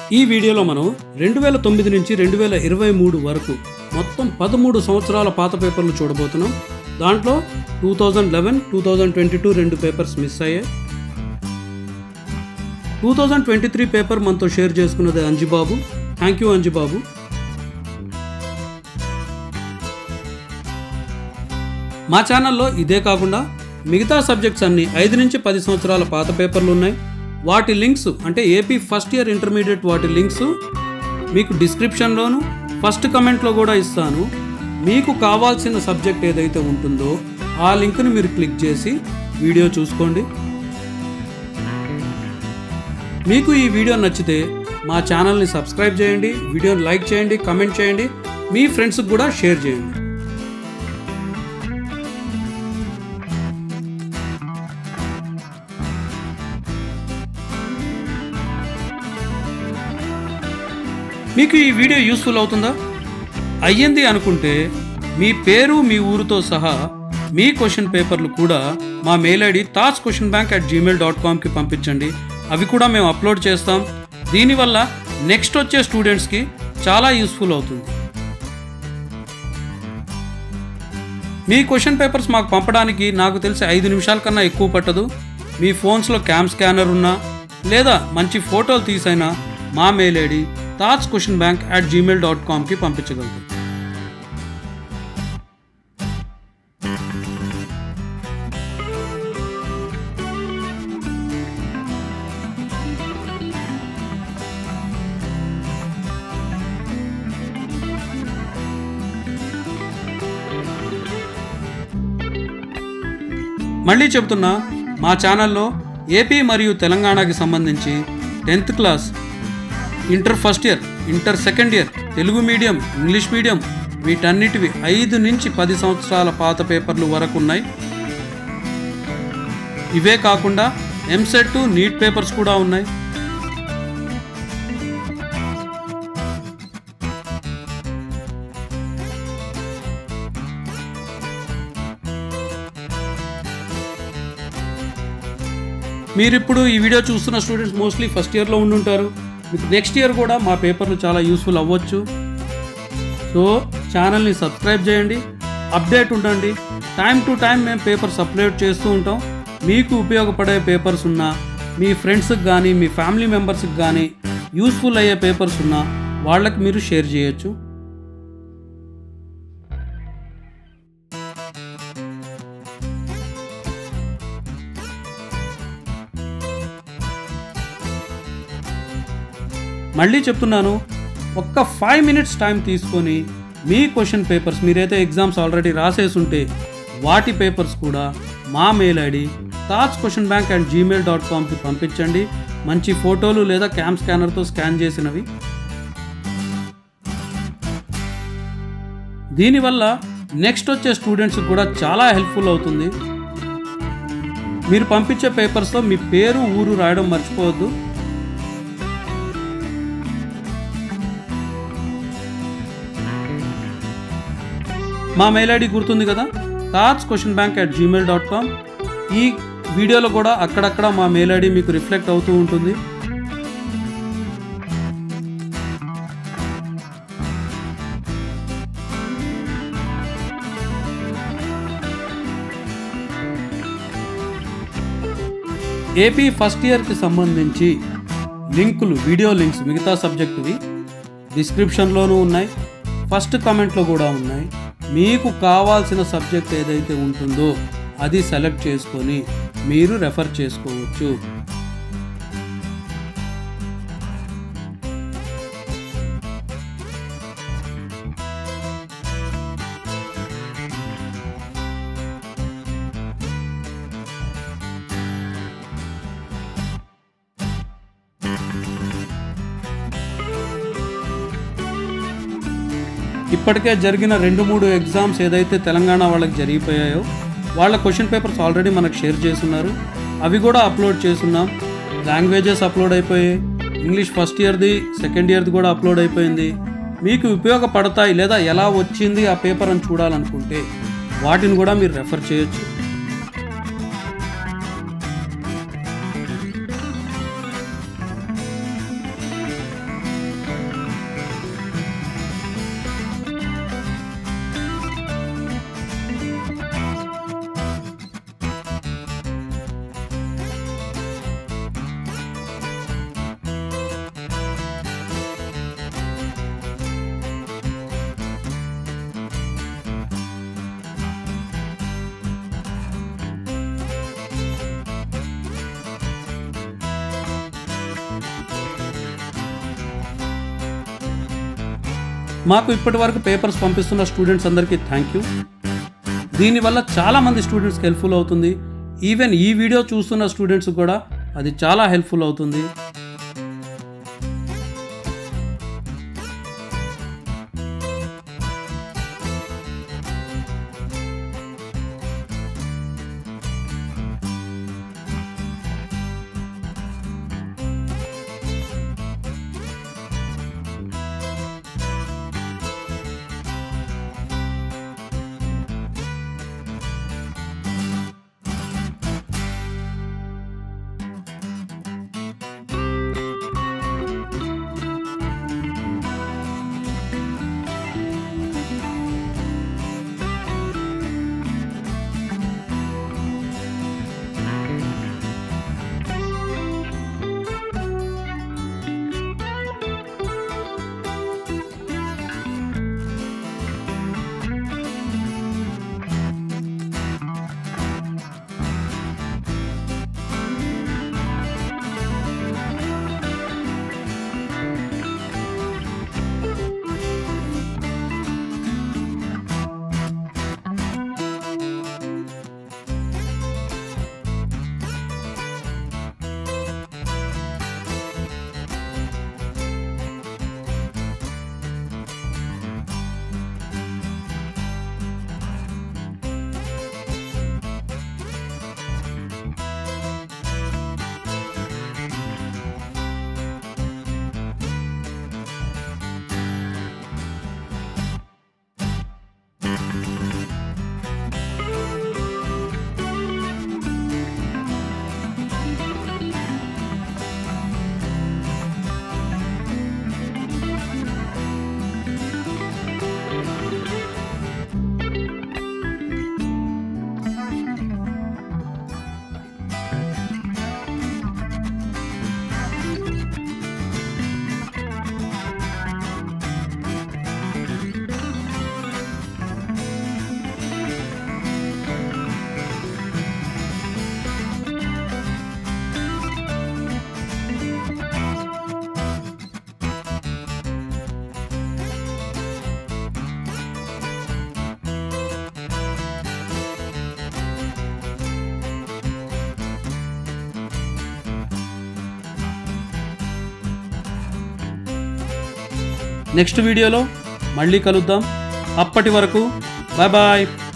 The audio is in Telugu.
ఈ వీడియోలో మనం రెండు వేల తొమ్మిది నుంచి రెండు వేల ఇరవై మూడు వరకు మొత్తం పదమూడు సంవత్సరాల పాత పేపర్లు చూడబోతున్నాం దాంట్లో two thousand eleven two thousand twenty two రెండు పేపర్స్ మిస్ అయ్యాయి two thousand twenty three paper మనతో షేర్ చేసుకున్నది అంజిబాబు థ్యాంక్ యూ అంజిబాబు మా ఛానల్లో ఇదే కాకుండా మిగతా సబ్జెక్ట్స్ అన్ని ఐదు నుంచి పది సంవత్సరాల పాత పేపర్లు ఉన్నాయి వాటి లింక్స్ అంటే ఏపీ ఫస్ట్ ఇయర్ ఇంటర్మీడియట్ వాటి లింక్స్ మీకు డిస్క్రిప్షన్లోను ఫస్ట్ కమెంట్లో కూడా ఇస్తాను మీకు కావాల్సిన సబ్జెక్ట్ ఏదైతే ఉంటుందో ఆ లింక్ని మీరు క్లిక్ చేసి వీడియో చూసుకోండి మీకు ఈ వీడియో నచ్చితే మా ఛానల్ని సబ్స్క్రైబ్ చేయండి వీడియోని లైక్ చేయండి కమెంట్ చేయండి మీ ఫ్రెండ్స్కి కూడా షేర్ చేయండి మీకు ఈ వీడియో యూస్ఫుల్ అవుతుందా అయ్యింది అనుకుంటే మీ పేరు మీ ఊరితో సహా మీ క్వశ్చన్ పేపర్లు కూడా మా mail ID thoughts question bank at Gmail dot కామ్కి పంపించండి అవి కూడా మేము అప్లోడ్ చేస్తాం దీనివల్ల నెక్స్ట్ వచ్చే స్టూడెంట్స్కి చాలా యూస్ఫుల్ అవుతుంది మీ క్వశ్చన్ పేపర్స్ మాకు పంపడానికి నాకు తెలిసి ఐదు నిమిషాల కన్నా ఎక్కువ పట్టదు మీ ఫోన్స్లో క్యామ్ స్కానర్ ఉన్నా లేదా మంచి ఫోటోలు తీసైనా మా mail ID thoughts question bank at Gmail dot కామ్కి పంపించగలరు మళ్ళీ చెబుతున్నా మా ఛానల్లో ఏపీ మరియు తెలంగాణకి సంబంధించి tenth class inter first year inter second year Telugu medium English medium వీటన్నిటివి ఐదు నుంచి పది సంవత్సరాల పాత పేపర్లు వరకు ఉన్నాయి ఇవే కాకుండా ఎంసెట్ నీట్ పేపర్స్ కూడా ఉన్నాయి మీరు ఇప్పుడు ఈ వీడియో చూస్తున్న స్టూడెంట్స్ మోస్ట్లీ ఫస్ట్ ఇయర్లో ఉండుంటారు మీకు నెక్స్ట్ ఇయర్ కూడా మా పేపర్లు చాలా యూస్ఫుల్ అవ్వచ్చు సో ఛానల్ని సబ్స్క్రైబ్ చేయండి అప్డేట్ ఉండండి టైం టు టైం మేము పేపర్స్ అప్లోడ్ చేస్తూ ఉంటాం మీకు ఉపయోగపడే పేపర్స్ ఉన్నా మీ ఫ్రెండ్స్కి కానీ మీ ఫ్యామిలీ మెంబర్స్కి కానీ యూస్ఫుల్ అయ్యే పేపర్స్ ఉన్నా వాళ్ళకి మీరు షేర్ చేయొచ్చు మళ్ళీ చెప్తున్నాను ఒక్క ఫైవ్ మినిట్స్ టైం తీసుకొని మీ క్వశ్చన్ పేపర్స్ మీరైతే ఎగ్జామ్స్ ఆల్రెడీ రాసేసి ఉంటే వాటి పేపర్స్ కూడా మా mail ID thoughts question bank and Gmail dot కామ్కి పంపించండి మంచి ఫోటోలు లేదా క్యామ్ స్కానర్తో స్కాన్ చేసినవి దీనివల్ల నెక్స్ట్ వచ్చే స్టూడెంట్స్కి కూడా చాలా హెల్ప్ఫుల్ అవుతుంది మీరు పంపించే పేపర్స్లో మీ పేరు ఊరు రాయడం మర్చిపోవద్దు మా మెయిల్ ఐడి గుర్తుంది కదా thoughts question bank at Gmail dot com ఈ వీడియోలో కూడా అక్కడక్కడ మా మెయిల్ ఐడి మీకు రిఫ్లెక్ట్ అవుతూ ఉంటుంది ఏపీ ఫస్ట్ ఇయర్కి సంబంధించి లింకులు వీడియో లింక్స్ మిగతా సబ్జెక్టువి డిస్క్రిప్షన్లోనూ ఉన్నాయి ఫస్ట్ కమెంట్లో కూడా ఉన్నాయి మీకు కావాల్సిన సబ్జెక్ట్ ఏదైతే ఉంటుందో అది సెలెక్ట్ చేసుకొని మీరు రెఫర్ చేసుకోవచ్చు ఇప్పటికే జరిగిన రెండు మూడు ఎగ్జామ్స్ ఏదైతే తెలంగాణ వాళ్ళకి జరిగిపోయాయో వాళ్ళ క్వశ్చన్ పేపర్స్ ఆల్రెడీ మనకు షేర్ చేస్తున్నారు అవి కూడా అప్లోడ్ చేస్తున్నాం లాంగ్వేజెస్ అప్లోడ్ అయిపోయాయి ఇంగ్లీష్ ఫస్ట్ ఇయర్ది సెకండ్ ఇయర్ది కూడా అప్లోడ్ అయిపోయింది మీకు ఉపయోగపడతాయి లేదా ఎలా వచ్చింది ఆ పేపర్ అని చూడాలనుకుంటే వాటిని కూడా మీరు రెఫర్ చేయొచ్చు మాకు ఇప్పటి వరకు పేపర్స్ పంపిస్తున్న స్టూడెంట్స్ అందరికీ థ్యాంక్ యూ దీనివల్ల చాలామంది స్టూడెంట్స్కి హెల్ప్ఫుల్ అవుతుంది ఈవెన్ ఈ వీడియో చూస్తున్న స్టూడెంట్స్ కూడా అది చాలా హెల్ప్ఫుల్ అవుతుంది నెక్స్ట్ వీడియోలో మళ్ళీ కలుద్దాం అప్పటి వరకు బాయ్ బాయ్